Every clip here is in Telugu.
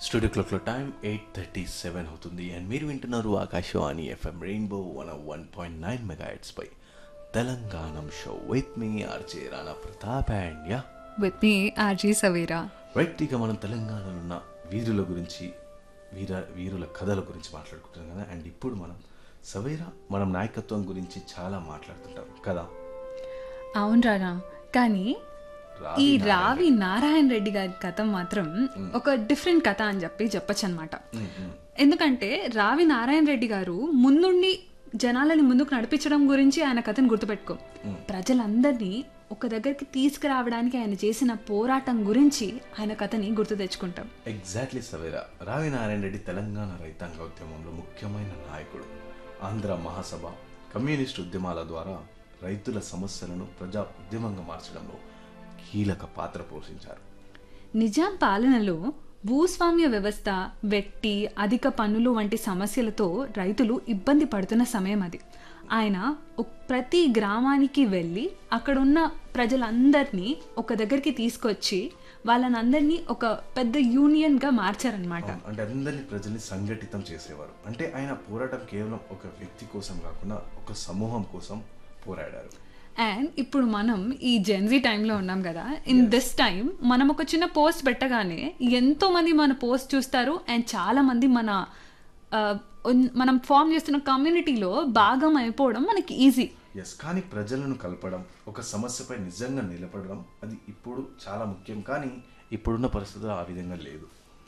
స్టూడియో క్లాక్లో టైం ఎయిట్ థర్టీ సెవెన్ అవుతుంది అండ్ మీరు వింటున్నారు Akashvani FM rainbow one one point nine megahertz పై తెలంగాణం షో విత్ మీ RJ Rana Pratap and yeah with మీ ఆర్జీ సవేరా రైట్ ఇక మనం తెలంగాణలో ఉన్న వీరుల గురించి వీర వీరుల కథల గురించి మాట్లాడుకుంటున్నాం కదా అండ్ ఇప్పుడు మనం సవేరా మనం నాయకత్వం గురించి చాలా మాట్లాడుతుంటాం కదా అవును రానా కానీ రావి ఈ రావి నారాయణ రెడ్డి గారి కథ మాత్రం ఒక డిఫరెంట్ కథ అని చెప్పి చెప్పొచ్చు అనమాట ఎందుకంటే రావి నారాయణ రెడ్డి గారు ముందుండి జనాలని ముందుకు నడిపించడం గురించి ఆయన కథను గుర్తుపెట్టుకో ప్రజలందరినీ ఒక దగ్గరికి తీసుకురావడానికి ఆయన చేసిన పోరాటం గురించి ఆయన కథని గుర్తు తెచ్చుకుంటాం ఎగ్జాక్ట్లీ సవేరా రావి నారాయణ రెడ్డి తెలంగాణ రైతాంగ ఉద్యమంలో ముఖ్యమైన నాయకుడు ఆంధ్ర మహాసభ కమ్యూనిస్ట్ ఉద్యమాల ద్వారా రైతుల సమస్యలను ప్రజా ఉద్యమంగా మార్చడంలో కీలక పాత్ర పోషించారు నిజాం పాలనలో భూస్వామ్య వ్యవస్థ వెట్టి అధిక పన్నులు వంటి సమస్యలతో రైతులు ఇబ్బంది పడుతున్న సమయం అది ఆయన ఒక్- ప్రతి గ్రామానికి వెళ్ళి అక్కడున్న ప్రజలందరినీ ఒక దగ్గరికి తీసుకొచ్చి వాళ్ళనందరినీ ఒక పెద్ద యూనియన్గా మార్చారనమాట అవును, అంటే అందరినీ ప్రజల్ని సంఘటితం చేసేవారు అంటే ఆయన పోరాటం కేవలం ఒక వ్యక్తి కోసం కాకుండా ఒక సమూహం కోసం పోరాడారు అండ్ ఇప్పుడు మనం ఈ జెన్జీ టైంలో ఉన్నాం కదా ఇన్ దిస్ టైం మనం ఒక చిన్న పోస్ట్ పెట్టగానే ఎంతో మంది మన పోస్ట్ చూస్తారు అండ్ చాలా మంది మన ఆ, ఉన్- మనం ఫామ్ చేస్తున్న కమ్యూనిటీలో భాగం అయిపోవడం మనకి ఈజీ ఎస్ కానీ ప్రజలను కలపడం ఒక సమస్యపై నిజంగా నిలబడడం అది ఇప్పుడు చాలా ముఖ్యం కానీ ఇప్పుడున్న పరిస్థితుల్లో ఆ విధంగా లేదు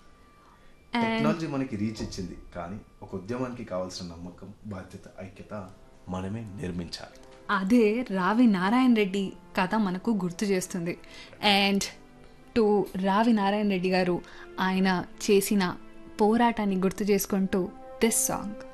టెక్నాలజీ మనకి రీచ్ ఇచ్చింది కానీ ఒక ఉద్యమానికి కావాల్సిన నమ్మకం బాధ్యత ఐక్యత మనమే నిర్మించాలి అదే రావి నారాయణ రెడ్డి కథ మనకు గుర్తు చేస్తుంది అండ్ టు రావి నారాయణ రెడ్డి గారు ఆయన చేసిన పోరాటాన్ని గుర్తు చేసుకుంటూ దిస్ సాంగ్